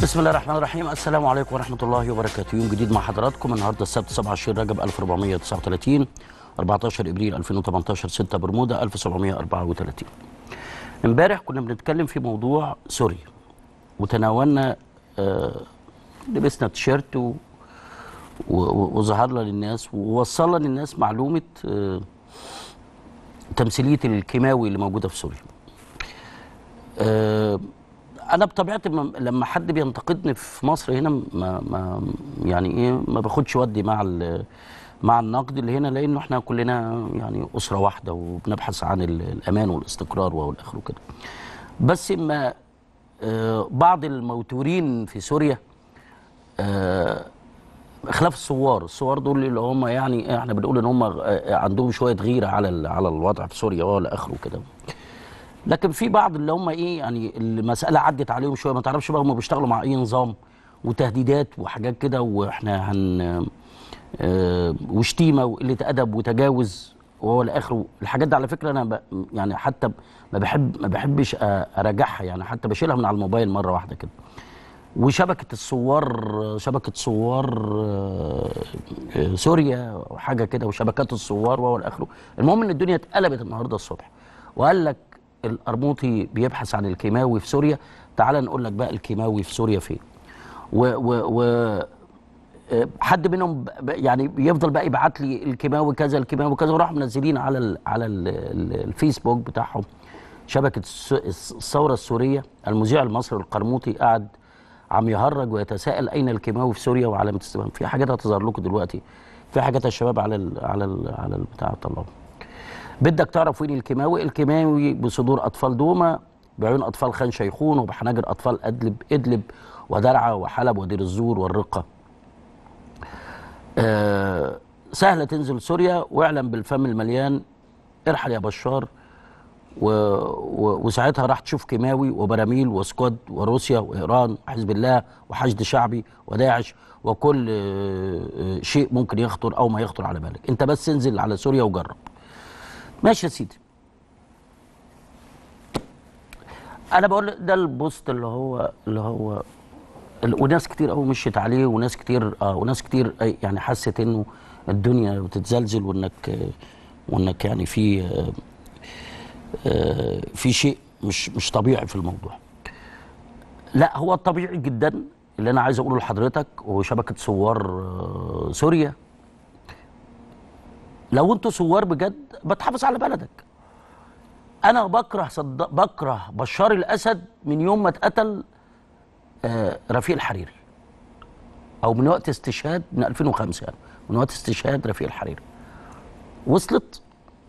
بسم الله الرحمن الرحيم السلام عليكم ورحمة الله وبركاته يوم جديد مع حضراتكم النهارده السبت 27 رجب 1439 14 ابريل 2018 6 برمودا 1734 امبارح كنا بنتكلم في موضوع سوريا وتناولنا آه لبسنا تيشيرت و- و- وظهرنا للناس ووصلنا للناس معلومة آه تمثيلية الكيماوي اللي موجودة في سوريا آه انا بطبيعتي لما- لما حد بينتقدني في مصر هنا ما, ما يعني ايه ما باخدش ودي مع ال- مع النقد اللي هنا لانه احنا كلنا يعني اسره واحده وبنبحث عن ال- الامان والاستقرار والاخر وكده بس ما آه، بعض الموتورين في سوريا آه، خلاف الثوار الثوار دول اللي هم يعني احنا بنقول ان هم آه، عندهم شويه غيره على ال- على الوضع في سوريا والى اخره كده لكن في بعض اللي هم ايه يعني المساله عدت عليهم شويه ما تعرفش بقى هم بيشتغلوا مع اي نظام وتهديدات وحاجات كده واحنا هن آه، وشتيمه وقله ادب وتجاوز وهو الاخر الحاجات دي على فكره انا ب يعني حتى ما بحب ما بحبش أ- اراجعها يعني حتى بشيلها من على الموبايل مره واحده كده وشبكه الثوار شبكه ثوار آه، آه، سوريا وحاجه كده وشبكات الثوار وهو الاخر المهم ان الدنيا اتقلبت النهارده الصبح وقال لك القرموطي بيبحث عن الكيماوي في سوريا تعال نقول لك بقى الكيماوي في سوريا فين و, و, و آه، حد منهم ب- ب- يعني بيفضل بقى يبعت لي الكيماوي كذا الكيماوي كذا وراحوا منزلين على ال على ال ال الفيسبوك بتاعهم شبكه الس- الس- الثوره السوريه المذيع المصري القرموطي قاعد عم يهرج ويتساءل اين الكيماوي في سوريا وعلامه استفهام في حاجات هتظهر لكم دلوقتي في حاجات يا شباب على ال على ال على البتاع طلعوا بدك تعرف وين الكيماوي الكيماوي بصدور اطفال دوما بعيون اطفال خان شيخون وبحناجر اطفال ادلب ادلب ودرعا وحلب ودير الزور والرقه آه سهله تنزل سوريا واعلم بالفم المليان ارحل يا بشار و... و... وساعتها راح تشوف كيماوي وبراميل وسكواد وروسيا وايران وحزب الله وحشد شعبي وداعش وكل آه، آه، شيء ممكن يخطر او ما يخطر على بالك انت بس انزل على سوريا وجرب ماشي يا سيدي انا بقول ده البوست اللي هو اللي هو ال- وناس كتير قوي مشيت عليه وناس كتير اه وناس كتير آه، يعني حست انه الدنيا بتتزلزل وانك آه، وانك يعني في آه، آه، في شيء مش مش طبيعي في الموضوع لا هو الطبيعي جدا اللي انا عايز اقوله لحضرتك وشبكه ثوار آه، سوريا لو انتوا ثوار بجد بتحافظ على بلدك انا بكره صد... بكره بشار الاسد من يوم ما اتقتل آه، رفيق الحريري او من وقت استشهاد من 2005 يعني من وقت استشهاد رفيق الحريري وصلت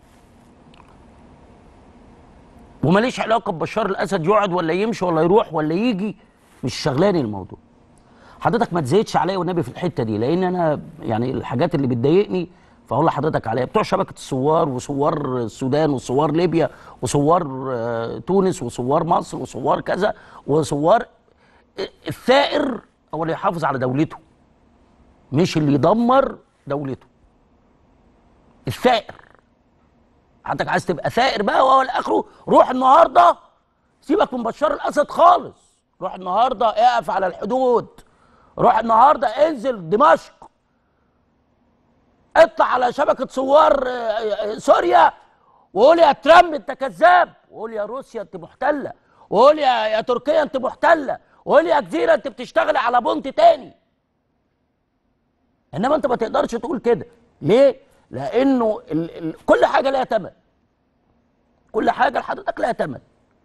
وماليش علاقه ببشار الاسد يقعد ولا يمشي ولا يروح ولا يجي مش شغلاني الموضوع حضرتك ما تزيدش عليا والنبي في الحته دي لان انا يعني الحاجات اللي بتضايقني فاقول لحضرتك عليها بتوع شبكه الثوار وثوار السودان وثوار ليبيا وثوار آه، تونس وثوار مصر وثوار كذا وثوار الثائر هو اللي يحافظ على دولته مش اللي يدمر دولته الثائر حضرتك عايز تبقى ثائر بقى وهو الاخره روح النهارده سيبك من بشار الاسد خالص روح النهارده اقف على الحدود روح النهارده انزل دمشق اطلع على شبكه ثوار آه، آه، سوريا وقول يا ترامب انت كذاب وقول يا روسيا انت محتله وقول يا يا تركيا انت محتله وقول يا جزيره انت بتشتغلي على بونت تاني انما انت ما تقدرش تقول كده ليه لانه ال ال كل حاجه لها ثمن كل حاجه لحضرتك لها ثمن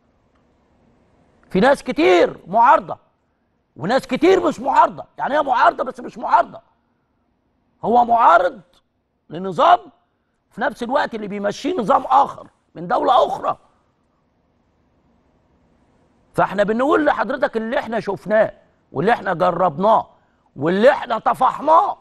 في ناس كتير معارضه وناس كتير مش معارضه يعني هي معارضه بس مش معارضه هو معارض لنظام في نفس الوقت اللي بيمشيه نظام اخر من دوله اخرى فاحنا بنقول لحضرتك اللي احنا شفناه واللي احنا جربناه واللي احنا طفحناه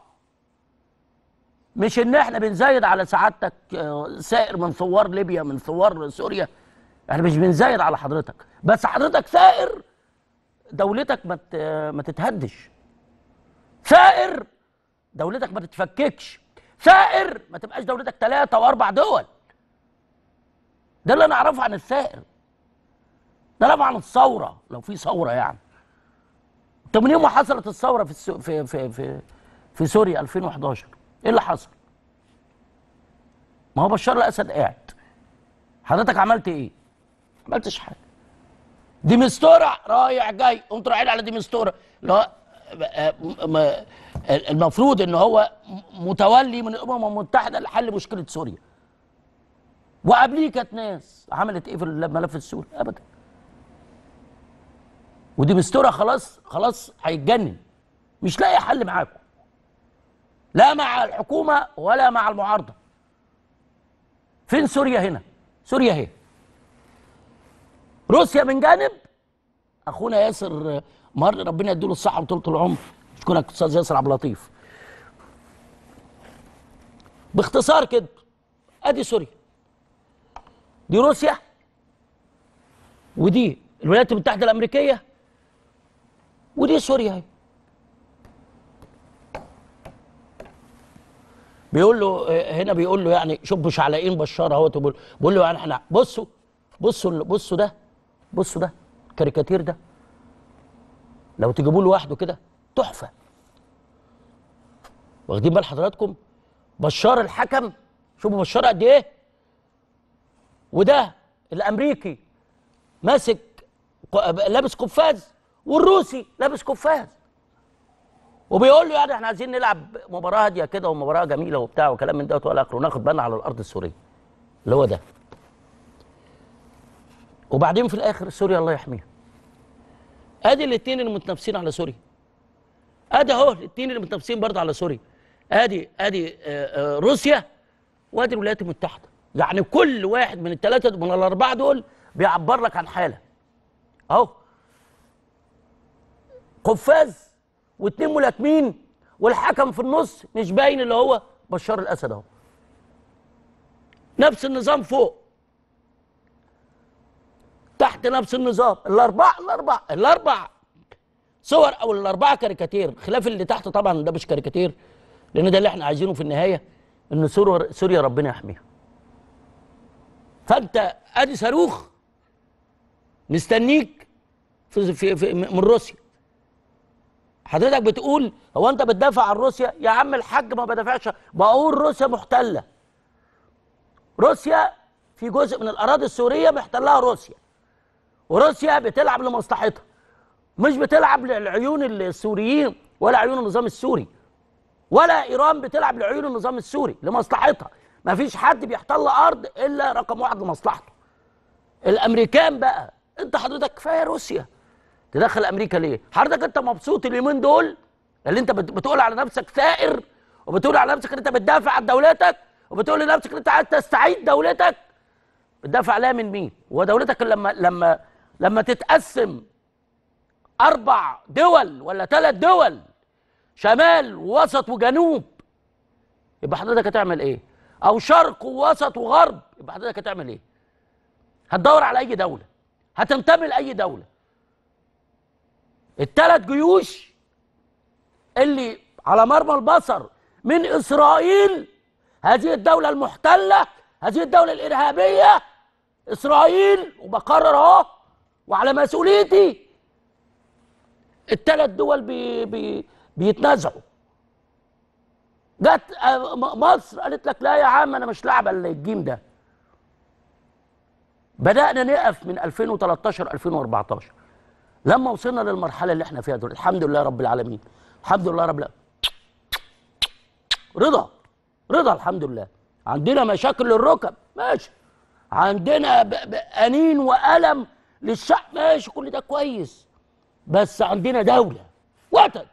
مش ان احنا بنزايد على سعادتك آه، سائر من ثوار ليبيا من ثوار سوريا احنا مش بنزايد على حضرتك بس حضرتك ثائر دولتك ما ت- ما تتهدش ثائر دولتك ما تتفككش ثائر ما تبقاش دولتك ثلاثة وأربع دول ده اللي أنا أعرفه عن الثائر ده أنا عن الثورة لو في ثورة يعني طب من يوم ما حصلت الثوره في السو... في في في في سوريا 2011 ايه اللي حصل؟ ما هو بشار الاسد قاعد حضرتك عملت ايه؟ ما عملتش حاجه دي مستورة رايح جاي قمت رايحين على دي مستورة اللي هو آه، م- م- المفروض ان هو متولي من الامم المتحده لحل مشكله سوريا وقبليه كانت ناس عملت ايه في الملف السوري ابدا ودي مستورة خلاص خلاص هيتجنن مش لاقي حل معاكم لا مع الحكومه ولا مع المعارضه فين سوريا هنا سوريا اهي روسيا من جانب اخونا ياسر مر ربنا يديله الصحه وطولة العمر اشكرك استاذ ياسر عبد اللطيف باختصار كده ادي سوريا دي روسيا ودي الولايات المتحده الامريكيه ودي سوريا اهي بيقول له آه، هنا بيقول له يعني شوف مش على بشار اهوت بيقول بيقول له يعني احنا بصوا بصوا ال- بصوا ده بصوا ده الكاريكاتير ده لو تجيبوه لوحده كده تحفه واخدين بال حضراتكم بشار الحكم شوفوا بشار قد ايه وده الامريكي ماسك ق- لابس قفاز والروسي لابس قفاز وبيقول له يعني احنا عايزين نلعب مباراه هاديه كده ومباراه جميله وبتاع وكلام من دوت والى اخره وناخد بالنا على الارض السوريه اللي هو ده وبعدين في الاخر سوريا الله يحميها ادي الاثنين اللي متنافسين على سوريا ادي اهو الاثنين اللي متنافسين برضه على سوريا ادي ادي آه، آه، روسيا وادي الولايات المتحده يعني كل واحد من الثلاثه من الاربعه دول بيعبر لك عن حاله اهو قفاز واثنين ملاكمين والحكم في النص مش باين اللي هو بشار الاسد اهو نفس النظام فوق تحت نفس النظام الاربعه الاربعه الاربع صور او الاربعه كاريكاتير خلاف اللي تحت طبعا ده مش كاريكاتير لان ده اللي احنا عايزينه في النهايه ان سوريا سوريا ربنا يحميها فانت ادي صاروخ مستنيك في, في, في من روسيا حضرتك بتقول هو انت بتدافع عن روسيا يا عم الحاج ما بدافعش بقول روسيا محتله روسيا في جزء من الاراضي السوريه محتلها روسيا وروسيا بتلعب لمصلحتها مش بتلعب لعيون السوريين ولا عيون النظام السوري ولا ايران بتلعب لعيون النظام السوري لمصلحتها ما فيش حد بيحتل ارض الا رقم واحد لمصلحته الامريكان بقى انت حضرتك كفايه روسيا تدخل امريكا ليه حضرتك انت مبسوط اليومين دول اللي انت بت- بتقول على نفسك ثائر وبتقول على نفسك ان انت بتدافع عن دولتك وبتقول لنفسك ان انت عايز تستعيد دولتك بتدافع عليها من مين ودولتك لما لما لما تتقسم اربع دول ولا ثلاث دول شمال ووسط وجنوب يبقى حضرتك هتعمل ايه او شرق ووسط وغرب يبقى حضرتك هتعمل ايه هتدور على اي دوله هتنتمي لاي دوله الثلاث جيوش اللي على مرمى البصر من اسرائيل هذه الدوله المحتله هذه الدوله الارهابيه اسرائيل وبقرر اهو وعلى مسؤوليتي الثلاث دول بي بي بيتنازعوا جت آه، م- مصر قالت لك لا يا عم انا مش لاعبه الجيم ده بدانا نقف من 2013 2014 لما وصلنا للمرحله اللي احنا فيها دول الحمد لله رب العالمين الحمد لله رب العالمين رضا رضا الحمد لله عندنا مشاكل للركب ماشي عندنا ب- ب- انين والم للشعب ماشي كل ده كويس بس عندنا دوله وطن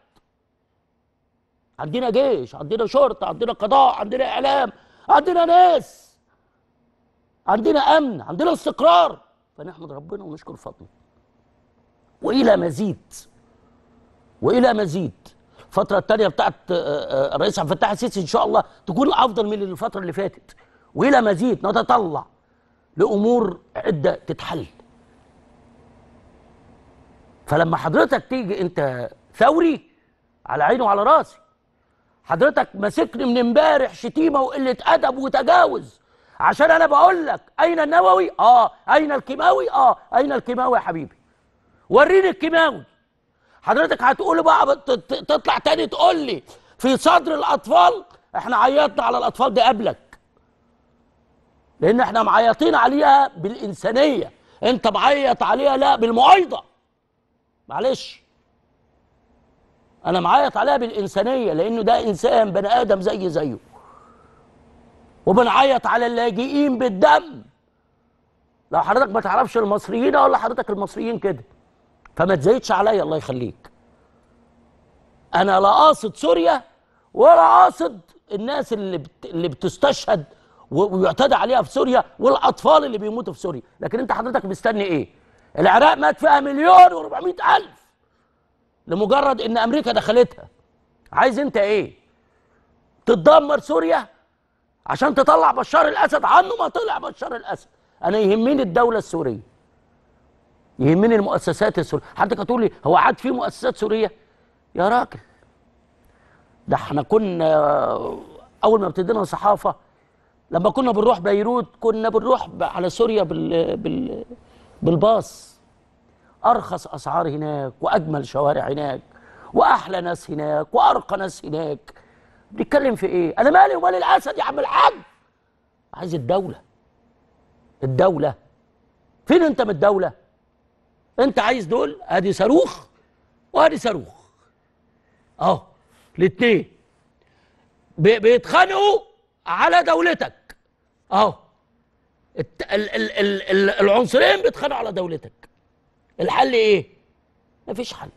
عندنا جيش عندنا شرطه عندنا قضاء عندنا اعلام عندنا ناس عندنا امن عندنا استقرار فنحمد ربنا ونشكر فضله والى مزيد والى مزيد الفتره الثانيه بتاعت آه، آه، الرئيس عبد الفتاح السيسي ان شاء الله تكون افضل من الفتره اللي فاتت والى مزيد نتطلع لامور عده تتحل فلما حضرتك تيجي انت ثوري على عيني وعلى راسي حضرتك ماسكني من امبارح شتيمه وقله ادب وتجاوز عشان انا بقول لك اين النووي اه اين الكيماوي اه اين الكيماوي يا حبيبي وريني الكيماوي حضرتك هتقول بقى بت- ت- تطلع تاني تقول لي في صدر الاطفال احنا عيطنا على الاطفال دي قبلك لان احنا معيطين عليها بالانسانيه انت معيط عليها لا بالمعايضه معلش انا معيط عليها بالانسانيه لانه ده انسان بني ادم زي زيه وبنعيط على اللاجئين بالدم لو حضرتك ما تعرفش المصريين ولا حضرتك المصريين كده فما تزايدش عليا الله يخليك انا لا قاصد سوريا ولا قاصد الناس اللي بت... اللي بتستشهد و- ويعتدى عليها في سوريا والاطفال اللي بيموتوا في سوريا لكن انت حضرتك مستني ايه العراق مات فيها مليون و400 الف لمجرد ان امريكا دخلتها عايز انت ايه تدمر سوريا عشان تطلع بشار الاسد عنه ما طلع بشار الاسد انا يهمني الدوله السوريه يهمني المؤسسات السوريه حضرتك هتقول لي هو عاد في مؤسسات سوريه يا راجل ده احنا كنا اول ما ابتدينا صحافه لما كنا بنروح بيروت كنا بنروح ب- على سوريا بال بال بالباص ارخص اسعار هناك واجمل شوارع هناك واحلى ناس هناك وارقى ناس هناك بنتكلم في ايه انا مالي ومال الاسد يا عم الحاج عايز الدوله الدوله فين انت من الدوله انت عايز دول ادي صاروخ وادي صاروخ اهو الاثنين بي- بيتخانقوا على دولتك اهو الت- ال- ال- ال- ال- العنصرين بيتخانقوا على دولتك الحل ايه مفيش حل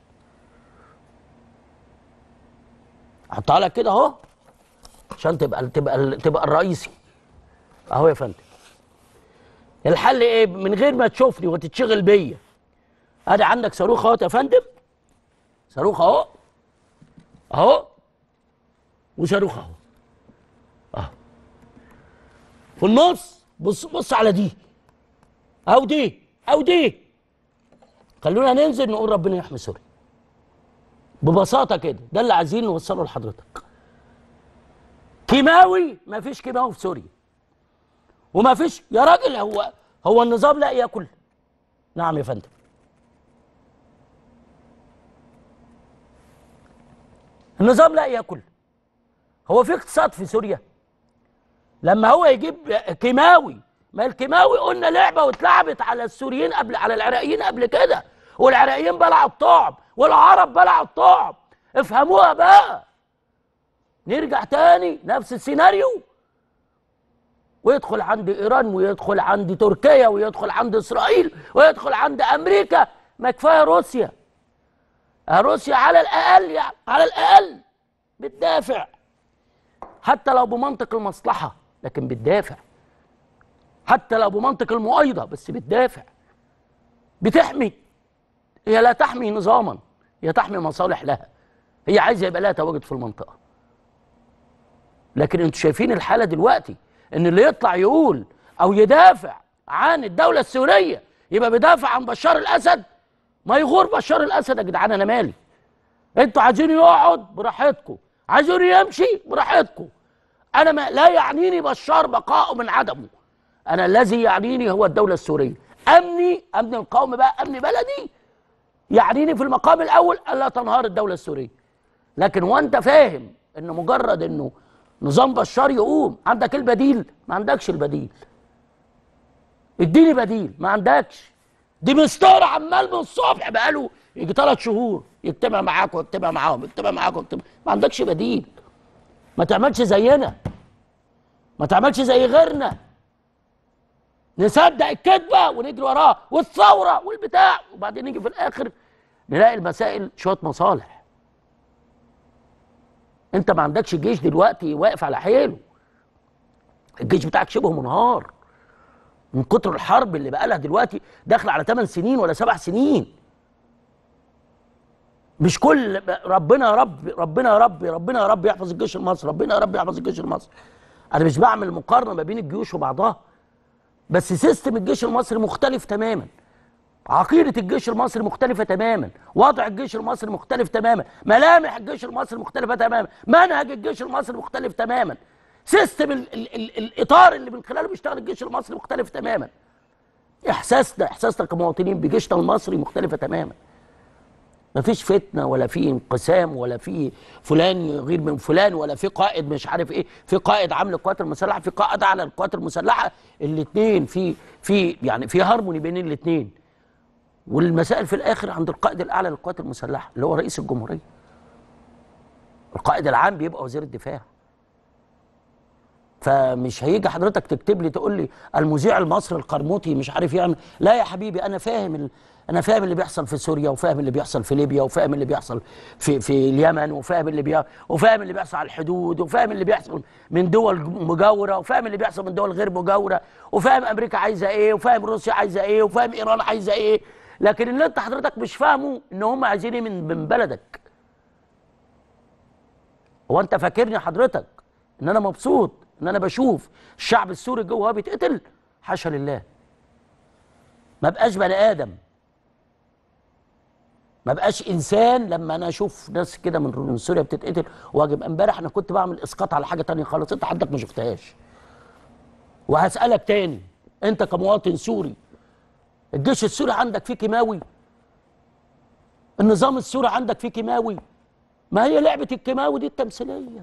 احطها لك كده اهو عشان تبقى تبقى تبقى الرئيسي اهو يا فندم الحل ايه من غير ما تشوفني وتتشغل بيا ادي عندك صاروخ اهو يا فندم صاروخ اهو اهو وصاروخ اهو اهو في النص بص بص على دي او دي او دي خلونا ننزل نقول ربنا يحمي سوريا ببساطه كده ده اللي عايزين نوصله لحضرتك كيماوي ما فيش كيماوي في سوريا وما فيش يا راجل هو هو النظام لا ياكل نعم يا فندم النظام لا ياكل هو في اقتصاد في سوريا لما هو يجيب كيماوي ما الكيماوي قلنا لعبه واتلعبت على السوريين قبل على العراقيين قبل كده والعراقيين بلعوا الطعم والعرب بلعوا الطعم افهموها بقى نرجع تاني نفس السيناريو ويدخل عند ايران ويدخل عند تركيا ويدخل عند اسرائيل ويدخل عند امريكا ما كفايه روسيا آه روسيا على الاقل يعني على الاقل بتدافع حتى لو بمنطق المصلحه لكن بتدافع حتى لو بمنطق المؤايده بس بتدافع بتحمي هي لا تحمي نظاما هي تحمي مصالح لها هي عايزه يبقى لها تواجد في المنطقه لكن انتوا شايفين الحاله دلوقتي ان اللي يطلع يقول او يدافع عن الدوله السوريه يبقى بيدافع عن بشار الاسد ما يغور بشار الاسد يا جدعان انا مالي انتوا عايزين يقعد براحتكم عايزين يمشي براحتكم انا ما لا يعنيني بشار بقائه من عدمه انا الذي يعنيني هو الدوله السوريه امني امن القوم بقى امن بلدي يعنيني في المقام الاول الا تنهار الدوله السوريه لكن وانت فاهم ان مجرد انه نظام بشار يقوم عندك البديل ما عندكش البديل اديني بديل ما عندكش دي مستور عمال من الصبح بقاله يجي ثلاث شهور يجتمع معاك ويجتمع معاهم يجتمع معاك ويجتمع ما عندكش بديل ما تعملش زينا ما تعملش زي غيرنا نصدق الكذبه ونجري وراها والثوره والبتاع وبعدين نيجي في الاخر نلاقي المسائل شويه مصالح انت ما عندكش جيش دلوقتي واقف على حيله الجيش بتاعك شبه منهار من كتر الحرب اللي بقى لها دلوقتي داخله على 8 سنين ولا 7 سنين مش كل ربنا يا رب ربنا يا رب ربنا يا رب يحفظ الجيش المصري ربنا يا رب يحفظ الجيش المصري انا مش بعمل مقارنه ما بين الجيوش وبعضها بس سيستم الجيش المصري مختلف تماما عقيدة الجيش المصري مختلفة تماما وضع الجيش المصري مختلف تماما ملامح الجيش المصري مختلفة تماما منهج الجيش المصري مختلف تماما سيستم ال ال ال الإطار اللي من خلاله بيشتغل الجيش المصري مختلف تماما إحساسنا إحساسنا كمواطنين بجيشنا المصري مختلفة تماما مفيش فتنه ولا في انقسام ولا في فلان غير من فلان ولا في قائد مش عارف ايه في قائد عام للقوات المسلحه في قائد اعلى للقوات المسلحه الاثنين في في يعني في هارموني بين الاثنين والمسائل في الاخر عند القائد الاعلى للقوات المسلحه اللي هو رئيس الجمهوريه القائد العام بيبقى وزير الدفاع فمش هيجي حضرتك تكتب لي تقول لي المذيع المصري القرموطي مش عارف يعمل لا يا حبيبي انا فاهم ال... انا فاهم اللي بيحصل في سوريا وفاهم اللي بيحصل في ليبيا وفاهم اللي بيحصل في في اليمن وفاهم اللي بي... وفاهم اللي بيحصل على الحدود وفاهم اللي بيحصل من دول مجاوره وفاهم اللي بيحصل من دول غير مجاوره وفاهم امريكا عايزه ايه وفاهم روسيا عايزه ايه وفاهم ايران عايزه ايه لكن اللي انت حضرتك مش فاهمه ان هم عايزين ايه من من بلدك هو انت فاكرني حضرتك ان انا مبسوط ان انا بشوف الشعب السوري جوه وهو بيتقتل حاشا لله ما بقاش بني ادم ما بقاش انسان لما انا اشوف ناس كده من من سوريا بتتقتل واجب امبارح انا كنت بعمل اسقاط على حاجه تانية خالص انت حضرتك ما شفتهاش وهسالك تاني انت كمواطن سوري الجيش السوري عندك فيه كيماوي النظام السوري عندك فيه كيماوي ما هي لعبه الكيماوي دي التمثيليه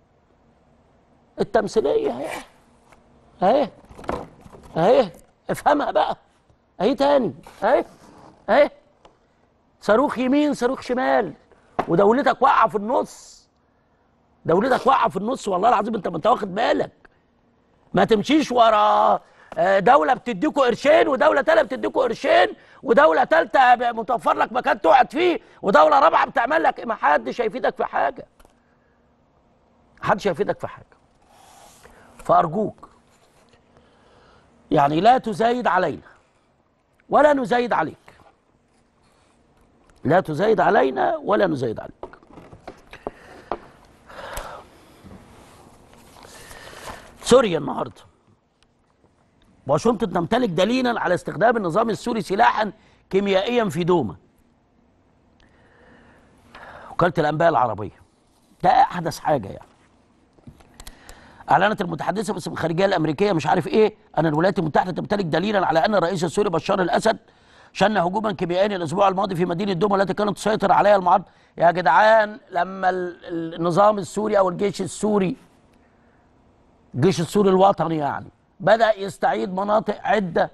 التمثيليه اهي اهي اهي افهمها بقى اهي تاني اهي اهي صاروخ يمين صاروخ شمال ودولتك واقعه في النص دولتك واقعه في النص والله العظيم انت ما انت واخد بالك ما تمشيش ورا آه، دوله بتديكوا قرشين ودوله تانيه بتديكوا قرشين ودوله ثالثه متوفر لك مكان تقعد فيه ودوله رابعه بتعمل لك ما حدش هيفيدك في حاجه محدش هيفيدك في حاجه فارجوك يعني لا تزايد علينا ولا نزايد عليك لا تزايد علينا ولا نزايد عليك سوريا النهارده واشنطن تمتلك دليلا على استخدام النظام السوري سلاحا كيميائيا في دوما وكاله الانباء العربيه ده احدث حاجه يعني اعلنت المتحدثه باسم الخارجيه الامريكيه مش عارف ايه ان الولايات المتحده تمتلك دليلا على ان الرئيس السوري بشار الاسد شن هجوما كيميائيا الاسبوع الماضي في مدينه دوما التي كانت تسيطر عليها المعارضه يا جدعان لما ال- النظام السوري او الجيش السوري الجيش السوري الوطني يعني بدا يستعيد مناطق عده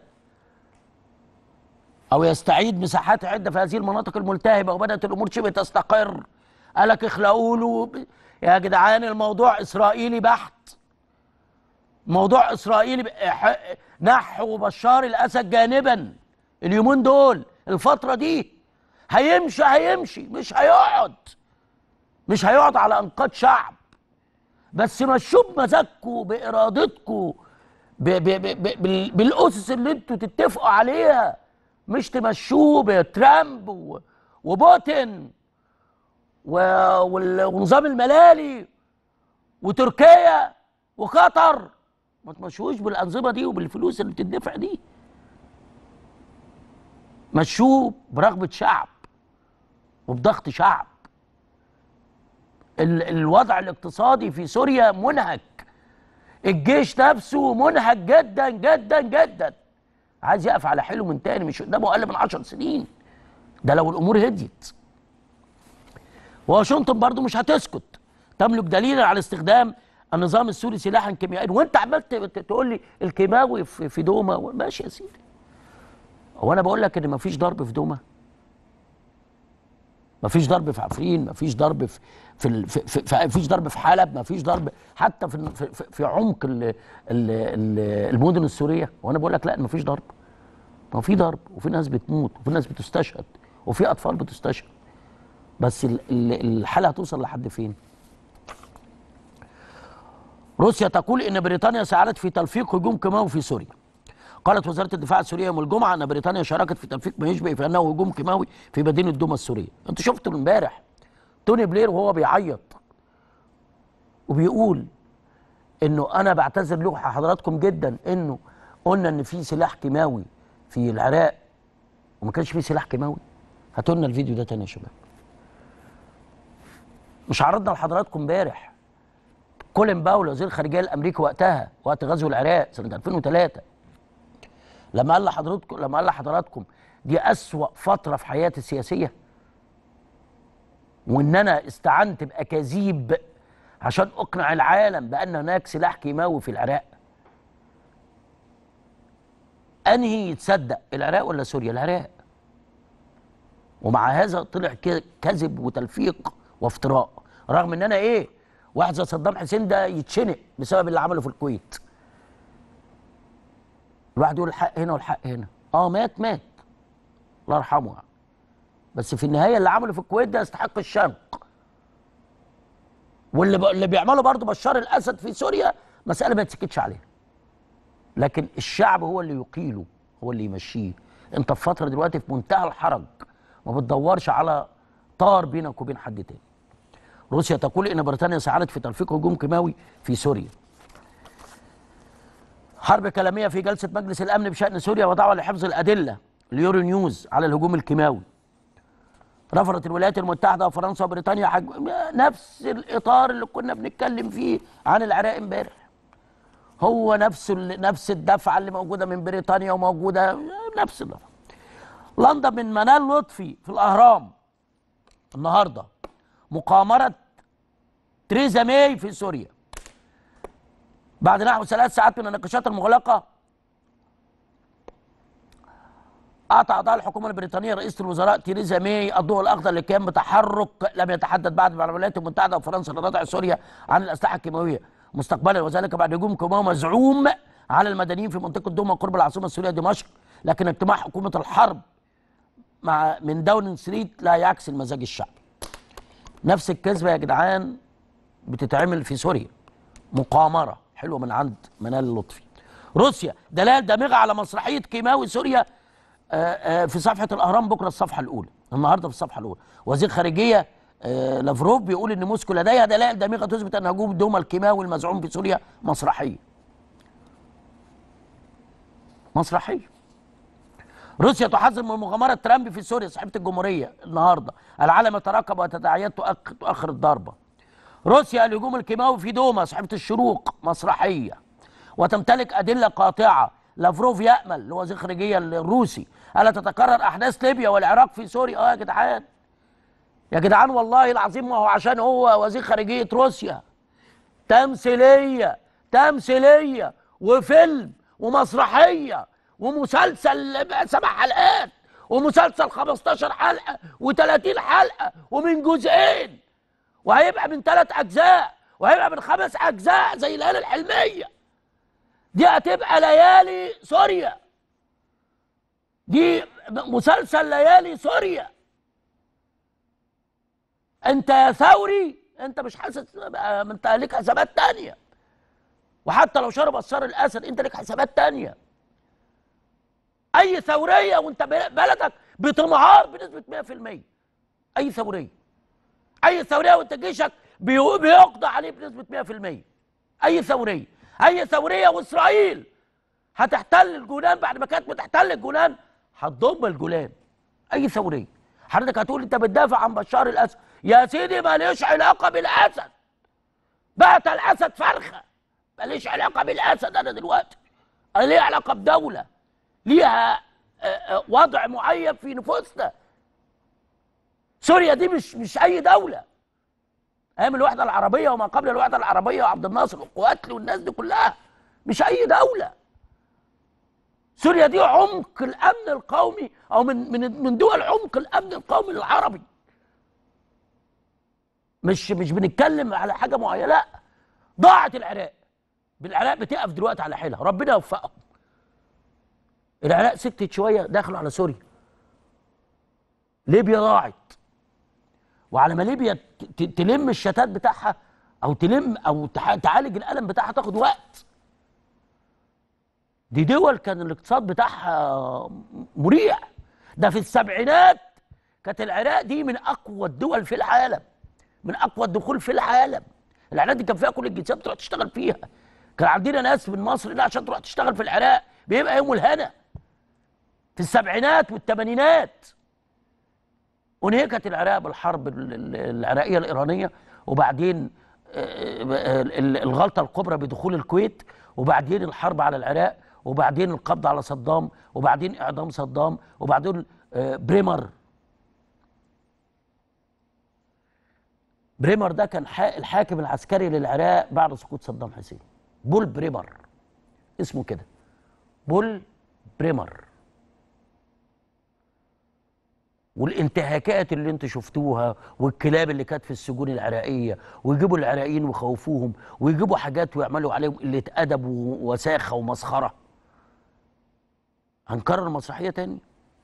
او يستعيد مساحات عده في هذه المناطق الملتهبه وبدات الامور شبه تستقر قال لك اخلقوا له يا جدعان الموضوع اسرائيلي بحت موضوع اسرائيلي ب- ح- نحوا بشار الاسد جانبا اليومين دول الفتره دي هيمشي هيمشي مش هيقعد مش هيقعد على انقاض شعب بس مشوه بمزاجكم بارادتكم ب- ب- ب- ب- بال- بالاسس اللي انتوا تتفقوا عليها مش تمشوه بترامب و- وبوتين و- وال- والنظام الملالي وتركيا وقطر ما تمشوش بالانظمه دي وبالفلوس اللي بتدفع دي مشوه برغبه شعب وبضغط شعب ال- الوضع الاقتصادي في سوريا منهك الجيش نفسه منهك جدا جدا جدا عايز يقف على حلو من تاني مش قدامه اقل من عشر سنين ده لو الامور هديت واشنطن برضو مش هتسكت تملك دليلا على استخدام النظام السوري سلاحا كيميائيا وانت عمال ت- ت- تقول لي الكيماوي في في دوما ماشي يا سيدي هو انا بقول لك ان مفيش ضرب في دوما مفيش ضرب في عفرين مفيش ضرب في في ال- في, في, في مفيش ضرب في حلب مفيش ضرب حتى في في, في, في عمق ال ال ال المدن السوريه وانا بقول لك لا مفيش ضرب ما في ضرب وفي ناس بتموت وفي ناس بتستشهد وفي اطفال بتستشهد بس ال- ال- الحاله هتوصل لحد فين روسيا تقول ان بريطانيا ساعدت في تلفيق هجوم كيماوي في سوريا قالت وزاره الدفاع السوريه يوم الجمعه ان بريطانيا شاركت في تلفيق ما يشبه في انه هجوم كيماوي في مدينه دوما السوريه انت شفت امبارح توني بلير وهو بيعيط وبيقول انه انا بعتذر له حضراتكم جدا انه قلنا ان في سلاح كيماوي في العراق وما كانش في سلاح كيماوي هاتوا لنا الفيديو ده تاني يا شباب مش عرضنا لحضراتكم امبارح كولين باول وزير الخارجيه الامريكي وقتها وقت غزو العراق سنه 2003 لما قال لحضراتكم لما قال لحضراتكم دي اسوا فتره في حياتي السياسيه وان انا استعنت باكاذيب عشان اقنع العالم بان هناك سلاح كيماوي في العراق انهي يتصدق العراق ولا سوريا العراق ومع هذا طلع ك- كذب وتلفيق وافتراء رغم ان انا ايه واحد زي صدام حسين ده يتشنق بسبب اللي عمله في الكويت الواحد يقول الحق هنا والحق هنا اه مات مات الله يرحمه يعني. بس في النهايه اللي عمله في الكويت ده يستحق الشنق واللي ب... اللي بيعمله برضه بشار الاسد في سوريا مساله ما يتسكتش عليها لكن الشعب هو اللي يقيله هو اللي يمشيه انت في فتره دلوقتي في منتهى الحرج ما بتدورش على طار بينك وبين حد تاني روسيا تقول ان بريطانيا ساعدت في تلفيق هجوم كيماوي في سوريا حرب كلاميه في جلسه مجلس الامن بشان سوريا ودعوه لحفظ الادله ليورو نيوز على الهجوم الكيماوي رفضت الولايات المتحده وفرنسا وبريطانيا حج... نفس الاطار اللي كنا بنتكلم فيه عن العراق امبارح هو نفس ال... نفس الدفعه اللي موجوده من بريطانيا وموجوده نفس الدفعه لندن من منال لطفي في الاهرام النهارده مقامره تريزا ماي في سوريا بعد نحو ثلاث ساعات من النقاشات المغلقه أعطى أعضاء الحكومة البريطانية رئيسة الوزراء تيريزا ماي الضوء الأخضر لكيان بتحرك لم يتحدث بعد مع الولايات المتحدة وفرنسا لردع سوريا عن الأسلحة الكيماوية مستقبلا وذلك بعد هجوم كيماوي مزعوم على المدنيين في منطقة دوما قرب العاصمة السورية دمشق لكن اجتماع حكومة الحرب مع من داونينج ستريت لا يعكس المزاج الشعبي نفس الكذبة يا جدعان بتتعمل في سوريا مقامرة حلوة من عند منال لطفي روسيا دلائل دامغة على مسرحية كيماوي سوريا آه، آه، في صفحة الأهرام بكرة الصفحة الأولى النهاردة في الصفحة الأولى وزير خارجية آه، لافروف بيقول إن موسكو لديها دلائل دامغة تثبت أن هجوم دوما الكيماوي المزعوم في سوريا مسرحية مسرحية روسيا تحذر من مغامرة ترامب في سوريا صحيفة الجمهورية النهاردة العالم يتراقب وتداعيات تؤخ- تؤخر الضربة روسيا الهجوم الكيماوي في دوما صحيفة الشروق مسرحية وتمتلك أدلة قاطعة لافروف يأمل لوزير الخارجية الروسي ألا تتكرر أحداث ليبيا والعراق في سوريا آه يا جدعان يا جدعان والله العظيم ما هو عشان هو وزير خارجية روسيا تمثيلية تمثيلية وفيلم ومسرحية ومسلسل سبع حلقات ومسلسل 15 حلقة و30 حلقة ومن جزئين وهيبقى من ثلاث أجزاء وهيبقى من خمس أجزاء زي الليالي الحلمية دي هتبقى ليالي سوريا دي مسلسل ليالي سوريا انت يا ثوري انت مش حاسس ما انت ليك حسابات تانية وحتى لو شرب اسرار الاسد انت ليك حسابات تانية اي ثوريه وانت بلدك بتنهار بنسبه 100% اي ثوريه اي ثوريه وانت جيشك بي- بيقضى عليه بنسبه 100% اي ثوريه اي ثوريه واسرائيل هتحتل الجولان بعد ما كانت بتحتل الجولان هتضم الجولان اي ثوريه حضرتك هتقول انت بتدافع عن بشار الاسد يا سيدي ماليش علاقه بالاسد بات الاسد فرخه ماليش علاقه بالاسد انا دلوقتي انا ليا علاقه بدوله ليها آه، آه، وضع معين في نفوسنا سوريا دي مش مش اي دوله ايام الوحده العربيه وما قبل الوحده العربيه وعبد الناصر وقواتلي والناس دي كلها مش اي دوله سوريا دي عمق الامن القومي او من من من دول عمق الامن القومي العربي مش مش بنتكلم على حاجه معينه لا ضاعت العراق بالعراق بتقف دلوقتي على حيلها ربنا يوفقهم العراق سكتت شويه دخلوا على سوريا ليبيا ضاعت وعلى ما ليبيا ت- ت- تلم الشتات بتاعها او تلم او تح- تعالج الالم بتاعها تاخد وقت دي دول كان الاقتصاد بتاعها مريع ده في السبعينات كانت العراق دي من اقوى الدول في العالم من اقوى الدخول في العالم العراق دي كان فيها كل الجنسيات تروح تشتغل فيها كان عندنا ناس من مصر لا عشان تروح تشتغل في العراق بيبقى يوم الهنا في السبعينات والثمانينات انهكت العراق بالحرب ال- ال- العراقيه الايرانيه وبعدين آه، آه، ال- الغلطه الكبرى بدخول الكويت وبعدين الحرب على العراق وبعدين القبض على صدام وبعدين اعدام صدام وبعدين آه، بريمر بريمر ده كان حا- الحاكم العسكري للعراق بعد سقوط صدام حسين بول بريمر اسمه كده بول بريمر والانتهاكات اللي انتوا شفتوها والكلاب اللي كانت في السجون العراقيه ويجيبوا العراقيين ويخوفوهم ويجيبوا حاجات ويعملوا عليهم قله ادب ووساخه ومسخره هنكرر المسرحيه تاني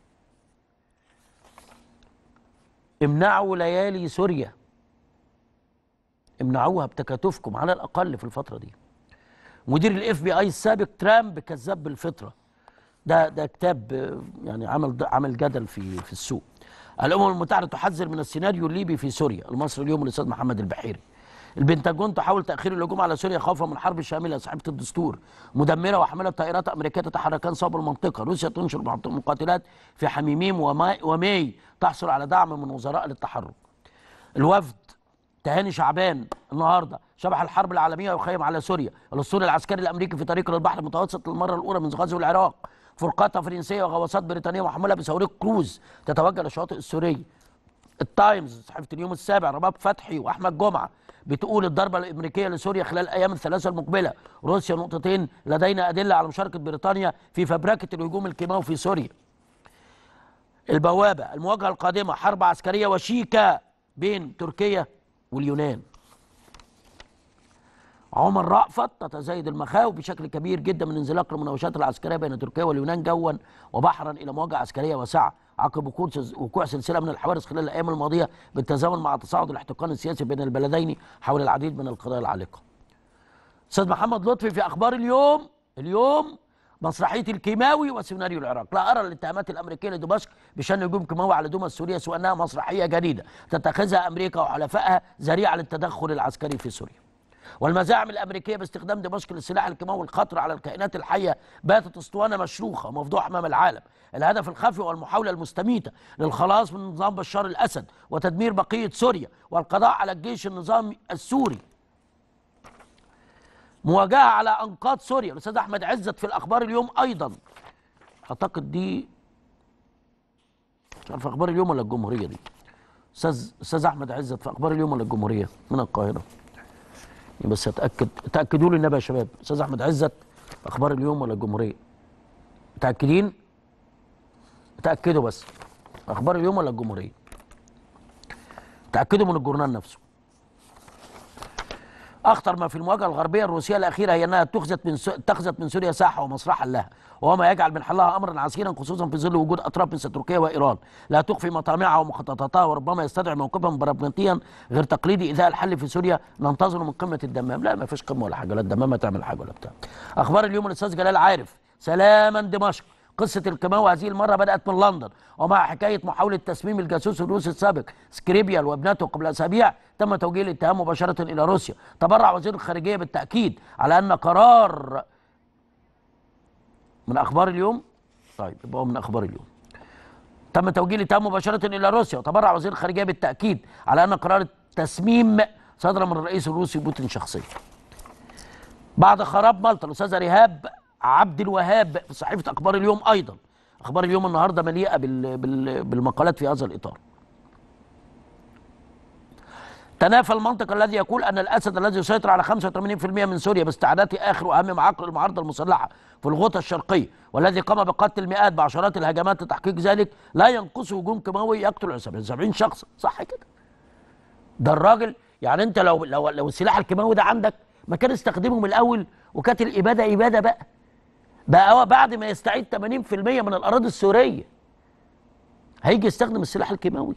امنعوا ليالي سوريا امنعوها بتكاتفكم على الاقل في الفتره دي مدير الاف بي اي السابق ترامب كذاب بالفطره ده ده كتاب آه، يعني عمل عمل جدل في في السوق الامم المتحده تحذر من السيناريو الليبي في سوريا المصري اليوم الاستاذ محمد البحيري البنتاجون تحاول تاخير الهجوم على سوريا خوفا من حرب شامله صاحبه الدستور مدمره وحامله طائرات امريكيه تتحركان صوب المنطقه روسيا تنشر مقاتلات في حميميم وماي, وماي تحصل على دعم من وزراء للتحرك الوفد تهاني شعبان النهارده شبح الحرب العالميه ويخيم على سوريا الاسطول العسكري الامريكي في طريق للبحر المتوسط للمره الاولى منذ غزو العراق فرقاطه فرنسيه وغواصات بريطانيه محمله بصواريخ كروز تتوجه للشواطئ السوريه التايمز صحيفه اليوم السابع رباب فتحي واحمد جمعه بتقول الضربه الامريكيه لسوريا خلال الايام الثلاثه المقبله روسيا نقطتين لدينا ادله على مشاركه بريطانيا في فبركه الهجوم الكيماوي في سوريا البوابه المواجهه القادمه حرب عسكريه وشيكه بين تركيا واليونان عمر رأفت تتزايد المخاوف بشكل كبير جدا من انزلاق المناوشات العسكريه بين تركيا واليونان جوا وبحرا الى مواجهه عسكريه واسعه عقب وقوع سلس- وقوع سلسله من الحوادث خلال الايام الماضيه بالتزامن مع تصاعد الاحتقان السياسي بين البلدين حول العديد من القضايا العالقه. استاذ محمد لطفي في اخبار اليوم اليوم مسرحيه الكيماوي وسيناريو العراق، لا ارى الاتهامات الامريكيه لدمشق بشان هجوم كيماوي على دول سوريا سوى انها مسرحيه جديده تتخذها امريكا وحلفائها ذريعه للتدخل العسكري في سوريا. والمزاعم الامريكيه باستخدام دمشق للسلاح الكيماوي الخطر على الكائنات الحيه باتت اسطوانه مشروخه ومفضوحه امام العالم. الهدف الخفي والمحاوله المستميته للخلاص من نظام بشار الاسد وتدمير بقيه سوريا والقضاء على الجيش النظامي السوري. مواجهه على انقاض سوريا الاستاذ احمد عزت في الاخبار اليوم ايضا اعتقد دي مش عارف اخبار اليوم ولا الجمهوريه دي استاذ استاذ احمد عزت في اخبار اليوم ولا الجمهوريه من القاهره بس اتاكد تاكدوا لي النبي يا شباب استاذ احمد عزت اخبار اليوم ولا الجمهوريه متاكدين تاكدوا بس اخبار اليوم ولا الجمهوريه تاكدوا من الجورنال نفسه اخطر ما في المواجهه الغربيه الروسيه الاخيره هي انها اتخذت من سو... اتخذت من سوريا ساحه ومسرحا لها وهو ما يجعل من حلها امرا عسيرا خصوصا في ظل وجود اطراف مثل تركيا وايران لا تخفي مطامعها ومخططاتها وربما يستدعي موقفا براغماتيا غير تقليدي اذا الحل في سوريا ننتظر من قمه الدمام لا ما فيش قمه ولا حاجه لا الدمام تعمل حاجه ولا بتاع اخبار اليوم الاستاذ جلال عارف سلاما دمشق قصة الكيماوي هذه المرة بدأت من لندن ومع حكاية محاولة تسميم الجاسوس الروسي السابق سكريبيال وابنته قبل أسابيع تم توجيه الاتهام مباشرة إلى روسيا تبرع وزير الخارجية بالتأكيد على أن قرار من أخبار اليوم طيب يبقى هو من أخبار اليوم تم توجيه الاتهام مباشرة إلى روسيا وتبرع وزير الخارجية بالتأكيد على أن قرار التسميم صدر من الرئيس الروسي بوتين شخصيا بعد خراب مالطا الأستاذة رهاب عبد الوهاب في صحيفه اخبار اليوم ايضا اخبار اليوم النهارده مليئه بال بال بالمقالات في هذا الاطار تنافى المنطق الذي يقول ان الاسد الذي يسيطر على 85% من سوريا باستعادات اخر واهم معاقل المعارضه المسلحه في الغوطه الشرقيه والذي قام بقتل المئات بعشرات الهجمات لتحقيق ذلك لا ينقصه هجوم كيماوي يقتل 70 شخص صح كده ده الراجل يعني انت لو لو لو السلاح الكيماوي ده عندك ما كان استخدمه من الاول وكانت الاباده اباده بقى بقى هو بعد ما يستعيد 80% من الاراضي السوريه هيجي يستخدم السلاح الكيماوي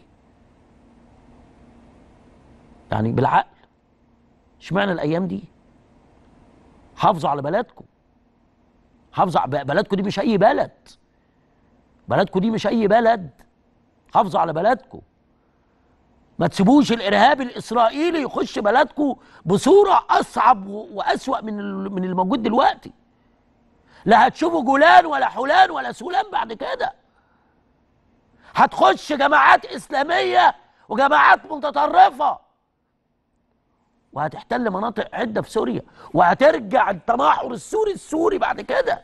يعني بالعقل اشمعنى الايام دي حافظوا على بلدكم حافظوا على بلدكم دي مش اي بلد بلدكم دي مش اي بلد حافظوا على بلدكم ما تسيبوش الارهاب الاسرائيلي يخش بلدكم بصوره اصعب واسوا من من الموجود دلوقتي لا هتشوفوا جولان ولا حولان ولا سولان بعد كده هتخش جماعات اسلاميه وجماعات متطرفه وهتحتل مناطق عده في سوريا وهترجع التمحور السوري السوري بعد كده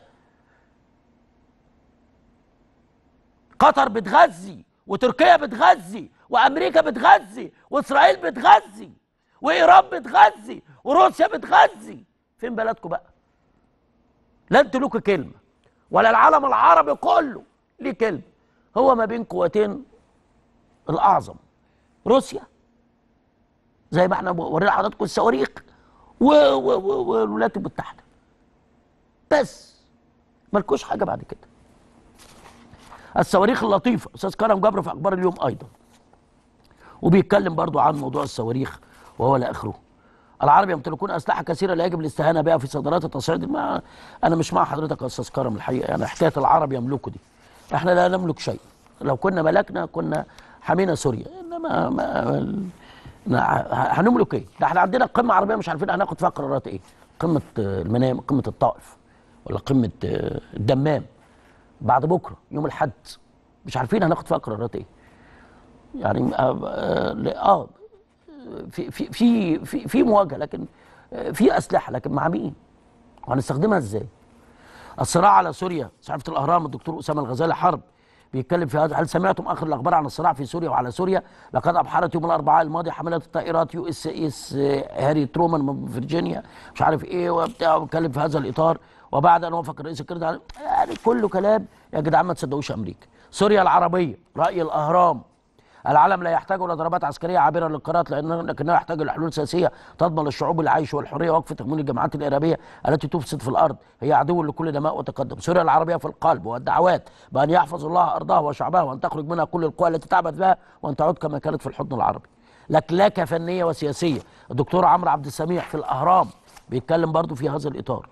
قطر بتغذي وتركيا بتغذي وامريكا بتغذي واسرائيل بتغذي وايران بتغذي وروسيا بتغذي فين بلدكم بقى لا انتوا لكم كلمه ولا العالم العربي كله ليه كلمه هو ما بين قوتين الاعظم روسيا زي ما احنا ورينا حضراتكم الصواريخ و- و- و- والولايات المتحده بس مالكوش حاجه بعد كده الصواريخ اللطيفه استاذ كرم جبر في اخبار اليوم ايضا وبيتكلم برضو عن موضوع الصواريخ وهو لا اخره العرب يمتلكون اسلحه كثيره لا يجب الاستهانه بها في صدرات التصعيد ما انا مش مع حضرتك يا استاذ كرم الحقيقه يعني حكايه العرب يملكوا دي احنا لا نملك شيء لو كنا ملكنا كنا حمينا سوريا انما ما ما- هنملك ايه؟ ده احنا عندنا قمه عربيه مش عارفين هناخد فيها قرارات ايه؟ قمه آه، المنام قمه الطائف ولا قمه آه، الدمام بعد بكره يوم الاحد مش عارفين هناخد فيها قرارات ايه؟ يعني اه, آه, لا- آه في في في في, في مواجهه لكن آه، في اسلحه لكن مع مين؟ وهنستخدمها ازاي؟ الصراع على سوريا صحيفه الاهرام الدكتور اسامه الغزالي حرب بيتكلم في هذا هل سمعتم اخر الاخبار عن الصراع في سوريا وعلى سوريا لقد ابحرت يوم الاربعاء الماضي حملات الطائرات يو اس اس هاري ترومان من فيرجينيا مش عارف ايه وبتاع بيتكلم في هذا الاطار وبعد ان وافق الرئيس الكندي على- يعني كله كلام يا جدعان ما تصدقوش امريكا سوريا العربيه راي الاهرام العالم لا يحتاج الى ضربات عسكريه عابره للقارات لانه لكنه يحتاج الى حلول سياسيه تضمن للشعوب العيش والحريه وقف تمويل الجماعات الارهابيه التي تفسد في الارض هي عدو لكل دماء وتقدم سوريا العربيه في القلب والدعوات بان يحفظ الله ارضها وشعبها وان تخرج منها كل القوى التي تعبث بها وان تعود كما كانت في الحضن العربي لكلاكه فنيه وسياسيه الدكتور عمرو عبد السميع في الاهرام بيتكلم برضو في هذا الاطار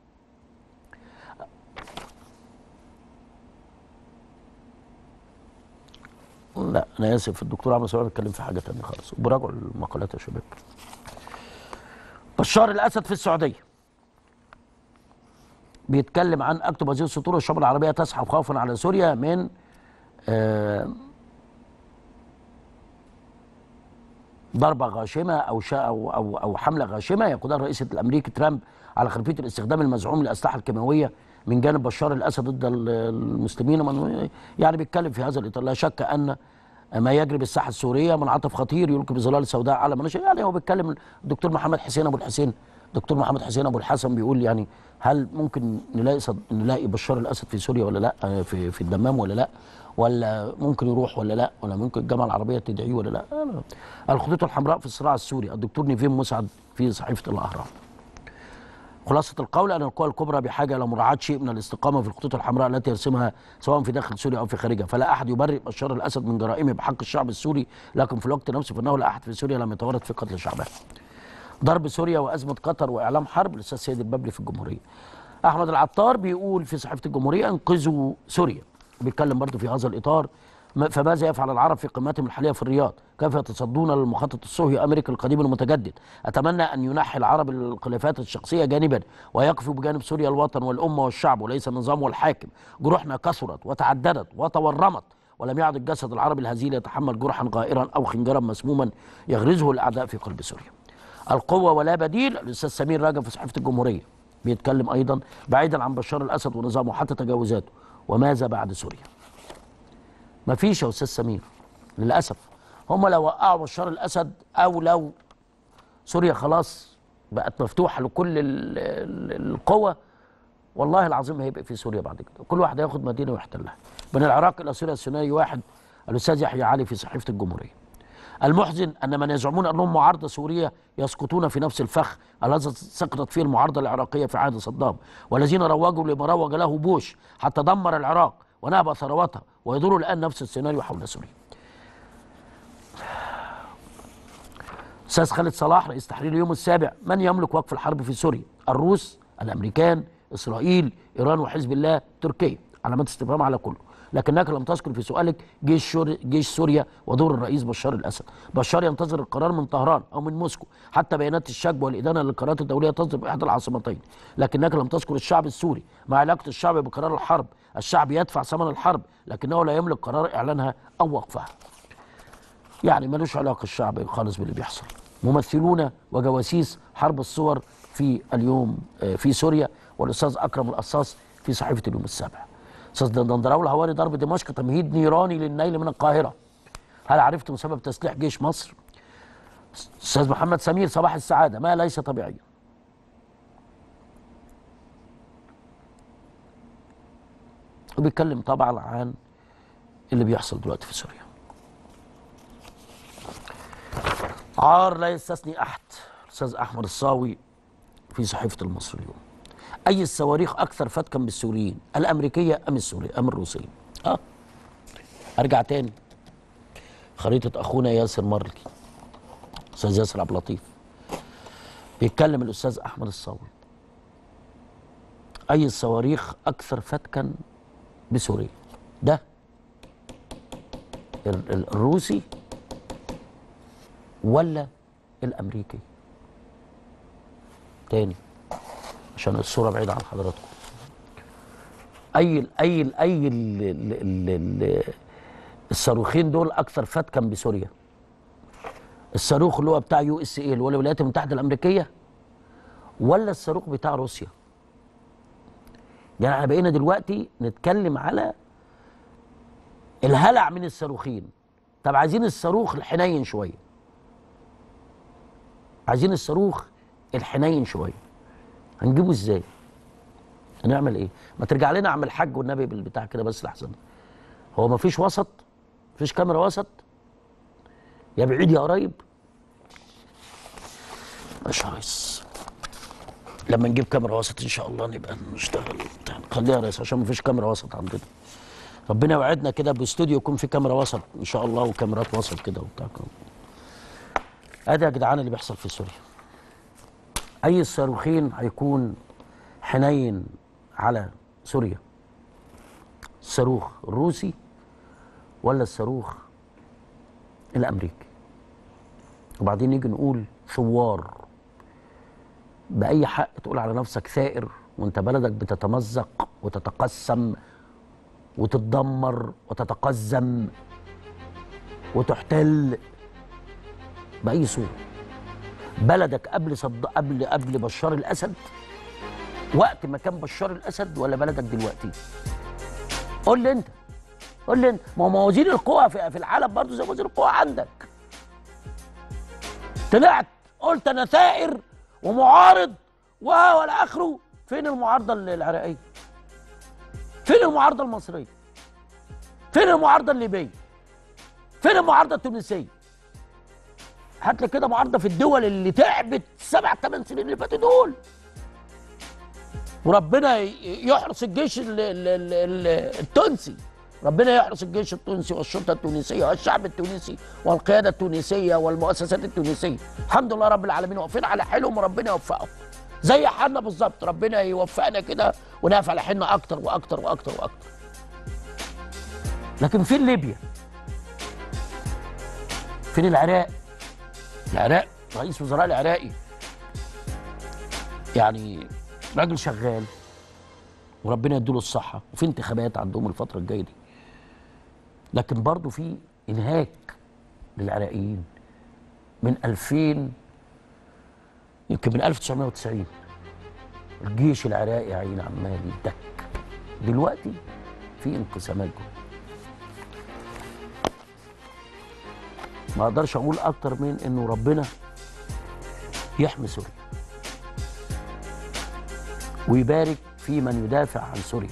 لا انا اسف الدكتور عمرو سليمان بيتكلم في حاجه ثانيه خالص وبراجعوا المقالات يا شباب بشار الاسد في السعوديه بيتكلم عن اكتب وزير السطور الشعوب العربيه تسحب خوفا على سوريا من آه ضربه غاشمه او شا او او او حمله غاشمه يقودها الرئيس الامريكي ترامب على خلفيه الاستخدام المزعوم للاسلحه الكيماويه من جانب بشار الاسد ضد ال- المسلمين ومن- يعني بيتكلم في هذا الاطار لا شك ان ما يجري بالساحه السوريه منعطف خطير يلقي بظلال سوداء على مناش يعني هو بيتكلم الدكتور محمد حسين ابو الحسين دكتور محمد حسين ابو الحسن بيقول يعني هل ممكن نلاقي صد... نلاقي بشار الاسد في سوريا ولا لا آه، في في الدمام ولا لا ولا ممكن يروح ولا لا ولا ممكن الجامعه العربيه تدعيه ولا لا أنا- الخطوط الحمراء في الصراع السوري الدكتور نيفين مسعد في صحيفه الاهرام خلاصة القول أن القوى الكبرى بحاجة إلى مراعاة شيء من الاستقامة في الخطوط الحمراء التي يرسمها سواء في داخل سوريا أو في خارجها، فلا أحد يبرئ بشار الأسد من جرائمه بحق الشعب السوري، لكن في الوقت نفسه فإنه لا أحد في سوريا لم يتورط في قتل شعبه. ضرب سوريا وأزمة قطر وإعلام حرب الأستاذ سيد الببلي في الجمهورية. أحمد العطار بيقول في صحيفة الجمهورية انقذوا سوريا. بيتكلم برضه في هذا الإطار ما- فماذا يفعل العرب في قمتهم الحالية في الرياض؟ كيف يتصدون للمخطط الصهيوني الأمريكي القديم المتجدد؟ أتمنى أن ينحي العرب الخلافات الشخصية جانبا ويقفوا بجانب سوريا الوطن والأمة والشعب وليس النظام والحاكم. جروحنا كثرت وتعددت وتورمت ولم يعد الجسد العربي الهزيل يتحمل جرحا غائرا أو خنجرا مسموما يغرزه الأعداء في قلب سوريا. القوة ولا بديل الأستاذ سمير راجب في صحيفة الجمهورية بيتكلم أيضا بعيدا عن بشار الأسد ونظامه حتى تجاوزاته وماذا بعد سوريا ما فيش يا أستاذ سمير للأسف هم لو وقعوا بشار الأسد أو لو سوريا خلاص بقت مفتوحة لكل ال- ال- القوى والله العظيم هيبقى في سوريا بعد كده كل واحد هياخد مدينة ويحتلها من العراق إلى سوريا الثنائي واحد الأستاذ يحيى علي في صحيفة الجمهورية المحزن ان من يزعمون انهم معارضه سوريه يسقطون في نفس الفخ الذي سقطت فيه المعارضه العراقيه في عهد صدام والذين روجوا لما روج له بوش حتى دمر العراق ونهب ثروتها ويدور الان نفس السيناريو حول سوريا. استاذ خالد صلاح رئيس تحرير اليوم السابع من يملك وقف الحرب في سوريا؟ الروس، الامريكان، اسرائيل، ايران وحزب الله، تركيا، علامات استفهام على كله. لكنك لم تذكر في سؤالك جيش شور... جيش سوريا ودور الرئيس بشار الاسد. بشار ينتظر القرار من طهران او من موسكو، حتى بيانات الشكوى والادانه للقرارات الدوليه تصدر باحدى العاصمتين. لكنك لم تذكر الشعب السوري مع علاقه الشعب بقرار الحرب. الشعب يدفع ثمن الحرب لكنه لا يملك قرار اعلانها او وقفها. يعني ملوش علاقه الشعب خالص باللي بيحصل ممثلون وجواسيس حرب الصور في اليوم آه، في سوريا والاستاذ اكرم القصاص في صحيفه اليوم السابع استاذ دندراوي الهواري ضرب دمشق تمهيد نيراني للنيل من القاهره هل عرفتم سبب تسليح جيش مصر استاذ محمد سمير صباح السعاده ما ليس طبيعيا وبيتكلم طبعا عن اللي بيحصل دلوقتي في سوريا عار لا يستثني احد الاستاذ احمد الصاوي في صحيفه المصري اليوم اي الصواريخ اكثر فتكا بالسوريين الامريكيه ام السوريه ام الروسيه اه ارجع تاني خريطه اخونا ياسر مرلي استاذ ياسر عبد اللطيف بيتكلم الاستاذ احمد الصاوي اي الصواريخ اكثر فتكا بسوريا ده ال- ال- الروسي ولا الامريكي تاني عشان الصوره بعيده عن حضراتكم اي ال اي ال اي ال ال ال ال الصاروخين دول اكثر فتكا بسوريا الصاروخ اللي هو بتاع يو اس اي اللي هو الولايات المتحده الامريكيه ولا الصاروخ بتاع روسيا يعني احنا بقينا دلوقتي نتكلم على الهلع من الصاروخين طب عايزين الصاروخ الحنين شويه عايزين الصاروخ الحنين شويه هنجيبه ازاي هنعمل ايه ما ترجع لنا عم الحاج والنبي بالبتاع كده بس لحظه هو ما فيش وسط فيش كاميرا وسط يا بعيد يا قريب مش عايز لما نجيب كاميرا وسط ان شاء الله نبقى نشتغل وبتاع. خليها يا ريس عشان ما فيش كاميرا وسط عندنا ربنا يوعدنا كده باستوديو يكون في كاميرا وسط ان شاء الله وكاميرات وسط كده وبتاع ادي يا جدعان اللي بيحصل في سوريا اي الصاروخين هيكون حنين على سوريا الصاروخ الروسي ولا الصاروخ الامريكي وبعدين نيجي نقول ثوار باي حق تقول على نفسك ثائر وانت بلدك بتتمزق وتتقسم وتتدمر وتتقزم وتحتل باي صوره بلدك قبل صد... قبل قبل بشار الاسد وقت ما كان بشار الاسد ولا بلدك دلوقتي قول لي انت قول لي انت ما هو موازين القوى في, في العالم برضه زي موازين القوى عندك طلعت قلت انا ثائر ومعارض و ولا اخره فين المعارضه العراقيه فين المعارضه المصريه فين المعارضه الليبيه فين المعارضه التونسيه هات لي كده معارضه في الدول اللي تعبت سبع ثمان سنين اللي فاتوا دول وربنا ي- يحرس الجيش ال- ال- ال- ال- التونسي ربنا يحرس الجيش التونسي والشرطه التونسيه والشعب التونسي والقياده التونسيه والمؤسسات التونسيه الحمد لله رب العالمين واقفين على حيلهم وربنا يوفقهم زي حالنا بالظبط ربنا يوفقنا كده ونقف على حيلنا اكتر واكتر واكتر واكتر لكن فين ليبيا فين العراق العراق رئيس وزراء العراقي يعني راجل شغال وربنا يديله الصحة وفي انتخابات عندهم الفترة الجاية دي لكن برضه في إنهاك للعراقيين من 2000 يمكن من 1990 الجيش العراقي يا عيني عمال يدك دلوقتي في انقسامات جوه ما اقدرش اقول اكتر من انه ربنا يحمي سوريا ويبارك في من يدافع عن سوريا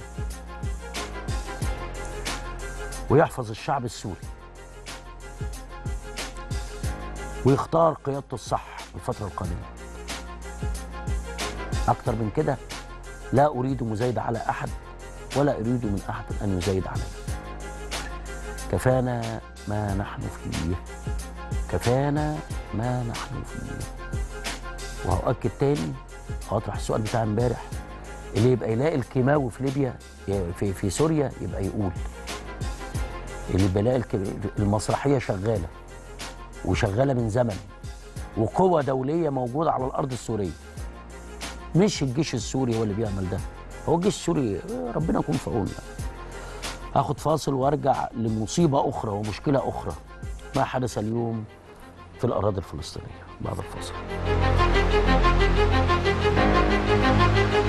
ويحفظ الشعب السوري ويختار قيادته الصح الفترة القادمة أكتر من كده لا أريد مزايدة على أحد ولا أريد من أحد أن يزايد علي كفانا ما نحن فيه كفانا ما نحن فيه وهؤكد تاني وأطرح السؤال بتاع امبارح اللي يبقى يلاقي الكيماوي في ليبيا في في سوريا يبقى يقول اللي بيلاقي الك- المسرحيه شغاله وشغاله من زمن وقوة دولية موجودة على الأرض السورية مش الجيش السوري هو اللي بيعمل ده هو الجيش السوري آه، ربنا يكون في عونه هاخد فاصل وارجع لمصيبة أخرى ومشكلة أخرى ما حدث اليوم في الأراضي الفلسطينية بعد الفاصل